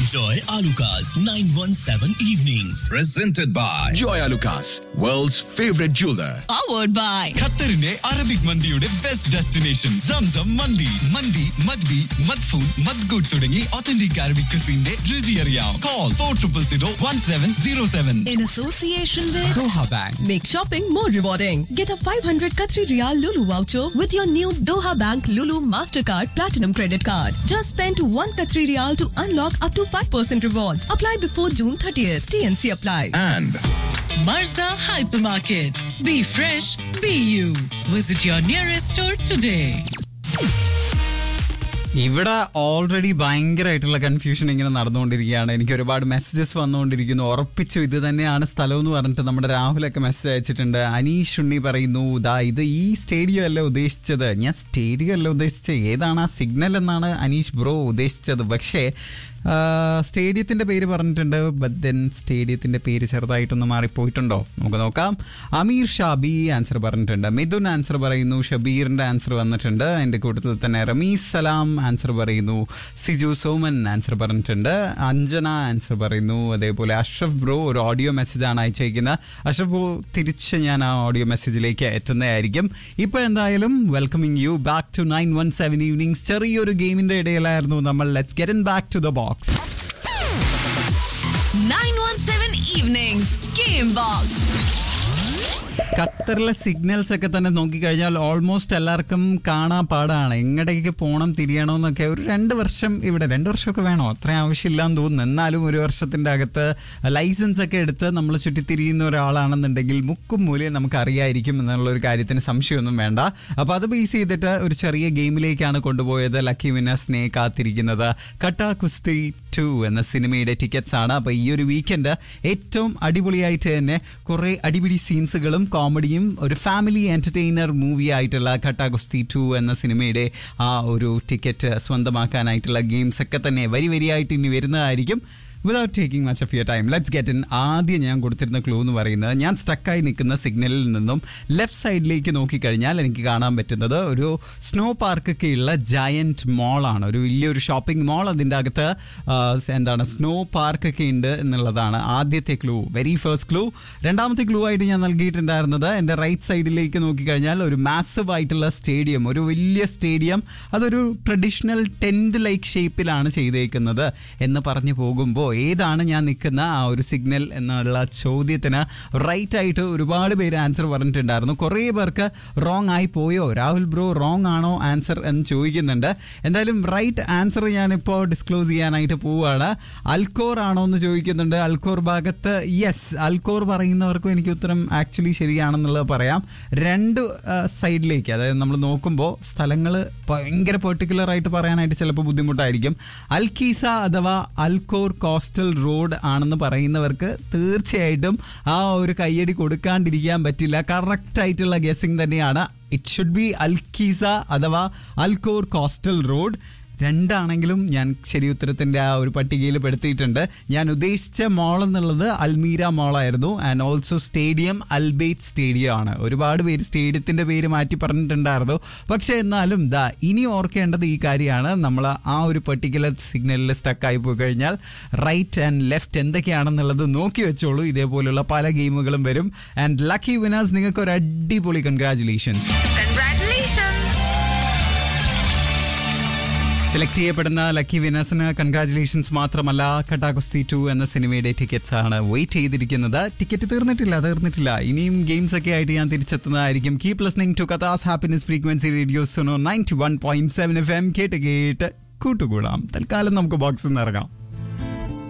Joy Alukas 917 Evenings. presented by Joy Lucas, world's favorite jeweler. powered by ഖത്തറിന്റെ Arabic മന്തിയുടെ best destination സംസം മന്തി മന്തി മദ്ബി മദ്ഫൂൻ മദ്ഗുഡ് തുടങ്ങി ഒത്തന്റിക് അറബിക് ക്രിസിന്റെ രുചി അറിയാം call four triple zero one seven zero seven in association with Doha bank Make shopping more rewarding. Get a 500 Qatari Riyal Lulu voucher with your new Doha Bank Lulu Mastercard Platinum Credit Card. Just spend 1 Qatari Riyal to unlock up to 5% rewards. Apply before June 30th. TNC apply. And Marza Hypermarket. Be fresh, be you. Visit your nearest store today. ഇവിടെ already ഭയങ്കരമായിട്ടുള്ള confusion ഇങ്ങനെ നടന്നുകൊണ്ടിരിക്കുകയാണ് എനിക്ക് ഒരുപാട് messages വന്നുകൊണ്ടിരിക്കുന്നു ഉറപ്പിച്ചു ഇത് തന്നെയാണ് സ്ഥലം എന്ന് പറഞ്ഞിട്ട് നമ്മുടെ രാഹുലൊക്കെ മെസ്സേജ് അയച്ചിട്ടുണ്ട് അനീഷ് ഉണ്ണി പറയുന്നു ദാ ഇത് ഈ സ്റ്റേഡിയം അല്ല ഉദ്ദേശിച്ചത് ഞാൻ സ്റ്റേഡിയം അല്ല ഉദ്ദേശിച്ചത് ഏതാണ് ആ സിഗ്നൽ എന്നാണ് അനീഷ് ബ്രോ ഉദ്ദേശിച്ചത് പക്ഷേ ആ, സ്റ്റേഡിയത്തിന്റെ പേര് പറഞ്ഞിട്ടുണ്ട് ബട്ട് ദെൻ സ്റ്റേഡിയത്തിന്റെ പേര് ചെറുതായിട്ടൊന്ന് മാറിപ്പോയിട്ടുണ്ടോ നമുക്ക് നോക്കാം അമീർ ഷാബി ആൻസർ പറഞ്ഞിട്ടുണ്ട് മിഥുൻ ആൻസർ പറയുന്നു ഷബീറിന്റെ ആൻസർ വന്നിട്ടുണ്ട് അതിന്റെ കൂട്ടത്തിൽ തന്നെ റമീസ് സലാം ആൻസർ പറയുന്നു സിജു സോമൻ ആൻസർ പറഞ്ഞിട്ടുണ്ട് അഞ്ജന ആൻസർ പറയുന്നു അതേപോലെ അഷ്റഫ് ബ്രോ ഒരു ഓഡിയോ മെസ്സേജാണ് അയച്ചേക്കുന്നത് അഷ്റഫ് ബ്രോ തിരിച്ച് ഞാൻ ആ ഓഡിയോ മെസ്സേജിലേക്ക് എത്തുന്നതായിരിക്കും ഇപ്പൊ എന്തായാലും welcoming you back to nine one seven evenings ചെറിയൊരു ഗെയിമിന്റെ ഇടയിലായിരുന്നു നമ്മൾ let's get in back to the box 917 Evenings Game Box. ഖത്തറിലെ സിഗ്നൽസ് ഒക്കെ തന്നെ നോക്കിക്കഴിഞ്ഞാൽ ഓൾമോസ്റ്റ് എല്ലാവർക്കും കാണാൻ പാടാണ് എങ്ങടേക്ക് പോകണം തിരിയണമെന്നൊക്കെ ഒരു രണ്ട് വർഷം ഇവിടെ രണ്ട് വർഷമൊക്കെ വേണോ അത്രയും ആവശ്യമില്ലാന്ന് തോന്നുന്നു എന്നാലും ഒരു വർഷത്തിന്റെ അകത്ത് ലൈസൻസ് ഒക്കെ എടുത്ത് നമ്മൾ ചുറ്റിത്തിരിയുന്ന ഒരാളാണെന്നുണ്ടെങ്കിൽ മുക്കും മൂലയും നമുക്ക് അറിയായിരിക്കും എന്നുള്ള ഒരു കാര്യത്തിന് സംശയമൊന്നും വേണ്ട അപ്പോൾ അത് ബേസ് ചെയ്തിട്ട് ഒരു ചെറിയ ഗെയിമിലേക്കാണ് കൊണ്ടുപോയത് ലക്കി വിനേഴ്സിനെ കാത്തിരിക്കുന്നത് കട്ട കുസ്തി ടു എന്ന സിനിമയുടെ ടിക്കറ്റ്സ് ആണ് അപ്പോൾ ഈ ഒരു വീക്കെൻഡ് ഏറ്റവും അടിപൊളിയായിട്ട് തന്നെ കുറേ അടിപിടി സീൻസുകളും കോമഡിയും ഒരു ഫാമിലി എന്റർടൈനർ മൂവി ആയിട്ടുള്ള ഖട്ട ഗുസ്തി ടു എന്ന സിനിമയുടെ ആ ഒരു ടിക്കറ്റ് സ്വന്തമാക്കാനായിട്ടുള്ള ഗെയിംസ് ഒക്കെ തന്നെ വരി വരിയായിട്ട് ഇനി വരുന്നതായിരിക്കും without taking much of your time let's get in ആദ്യം ഞാൻ കൊടുത്തിരുന്ന ക്ലൂ എന്ന് പറയുന്നത് ഞാൻ സ്റ്റക്കായി നിൽക്കുന്ന സിഗ്നലിൽ നിന്നും ലെഫ്റ്റ് സൈഡിലേക്ക് നോക്കിക്കഴിഞ്ഞാൽ എനിക്ക് കാണാൻ പറ്റുന്നത് ഒരു സ്നോ പാർക്കൊക്കെ ഉള്ള ജയന്റ് മോളാണ് ഒരു വലിയൊരു ഷോപ്പിംഗ് മോൾ അതിൻ്റെ അകത്ത് ആ, എന്താണ് സ്നോ പാർക്കൊക്കെ ഉണ്ട് എന്നുള്ളതാണ് ആദ്യത്തെ ക്ലൂ വെരി ഫസ്റ്റ് ക്ലൂ രണ്ടാമത്തെ ക്ലൂ ആയിട്ട് ഞാൻ നൽകിയിട്ടുണ്ടായിരുന്നത് എൻ്റെ റൈറ്റ് സൈഡിലേക്ക് നോക്കിക്കഴിഞ്ഞാൽ ഒരു മാസീവ് ആയിട്ടുള്ള സ്റ്റേഡിയം ഒരു വലിയ സ്റ്റേഡിയം അതൊരു ട്രഡീഷണൽ ടെൻറ്റ് ലൈക്ക് ഷേപ്പിലാണ് ചെയ്തേക്കുന്നത് എന്ന് പറഞ്ഞു പോകുമ്പോൾ ഏതാണ് ഞാൻ നിൽക്കുന്ന ആ ഒരു സിഗ്നൽ എന്നുള്ള ചോദ്യത്തിന് റൈറ്റ് ആയിട്ട് ഒരുപാട് പേര് ആൻസർ പറഞ്ഞിട്ടുണ്ടായിരുന്നു കുറേ പേർക്ക് റോങ് ആയി പോയോ രാഹുൽ ബ്രോ റോങ് ആണോ ആൻസർ എന്ന് ചോദിക്കുന്നുണ്ട് എന്തായാലും റൈറ്റ് ആൻസർ ഞാനിപ്പോൾ ഡിസ്ക്ലോസ് ചെയ്യാനായിട്ട് പോവുകയാണ് അൽക്കോർ ആണോ എന്ന് ചോദിക്കുന്നുണ്ട് അൽക്കോർ ഭാഗത്ത് യെസ് അൽക്കോർ പറയുന്നവർക്കും എനിക്ക് ഉത്തരം ആക്ച്വലി ശരിയാണെന്നുള്ളത് പറയാം രണ്ട് സൈഡിലേക്ക് അതായത് നമ്മൾ നോക്കുമ്പോൾ സ്ഥലങ്ങൾ ഭയങ്കര പെർട്ടിക്കുലർ ആയിട്ട് പറയാനായിട്ട് ചിലപ്പോൾ ബുദ്ധിമുട്ടായിരിക്കും അൽക്കീസ അഥവാ അൽക്കോർ കോസ്റ്റൽ റോഡ് ആണെന്ന് പറയുന്നവർക്ക് തീർച്ചയായിട്ടും ആ ഒരു കയ്യടി കൊടുക്കാണ്ടിരിക്കാൻ പറ്റില്ല കറക്റ്റ് ആയിട്ടുള്ള ഗെസ്സിങ് തന്നെയാണ് ഇറ്റ് ഷുഡ് ബി അൽക്കീസ അഥവാ അൽക്കോർ കോസ്റ്റൽ റോഡ് രണ്ടാണെങ്കിലും ഞാൻ ശരി ഉത്തരത്തിന്റെ ആ ഒരു പട്ടികയിൽ പെടുത്തിയിട്ടുണ്ട് ഞാൻ ഉദ്ദേശിച്ച മോൾ എന്നുള്ളത് അൽമീര മോളായിരുന്നു and also stadium Al Bayt stadium ആണ് ഒരുപാട് പേര് സ്റ്റേഡിയത്തിന്റെ പേര് മാറ്റി പറഞ്ഞിട്ടുണ്ടായിരുന്നു പക്ഷെ എന്നാലും ദാ ഇനി ഓർക്കേണ്ടത് ഈ കാര്യമാണ് നമ്മൾ ആ ഒരു പെർട്ടിക്കുലർ സിഗ്നലിൽ സ്റ്റക്കായി പോയി കഴിഞ്ഞാൽ റൈറ്റ് ആൻഡ് ലെഫ്റ്റ് എന്തൊക്കെയാണെന്നുള്ളത് നോക്കി വെച്ചോളൂ ഇതേപോലുള്ള പല ഗെയിമുകളും വരും ആൻഡ് ലക്കി വിനേഴ്സ് നിങ്ങൾക്ക് ഒരു അടിപൊളി കൺഗ്രാചുലേഷൻസ് സെലക്ട് ചെയ്യപ്പെടുന്ന ലക്കി വിനേഴ്സിന് കൺഗ്രാചുലേഷൻസ് മാത്രമല്ല കട്ടാകുസ്തി ടു എന്ന സിനിമയുടെ ടിക്കറ്റ്സ് ആണ് വെയിറ്റ് ചെയ്തിരിക്കുന്നത് ടിക്കറ്റ് തീർന്നിട്ടില്ല തീർന്നിട്ടില്ല ഇനിയും ഗെയിംസ് ഒക്കെ ആയിട്ട് ഞാൻ തിരിച്ചെത്തുന്നതായിരിക്കും keep listening to Qatar's happiness frequency radio Suno ninety one point seven F M കേട്ട് കേട്ട് കൂട്ടുകൂടാം തൽക്കാലം നമുക്ക് ബോക്സിൽ നിന്ന് ഇറങ്ങാം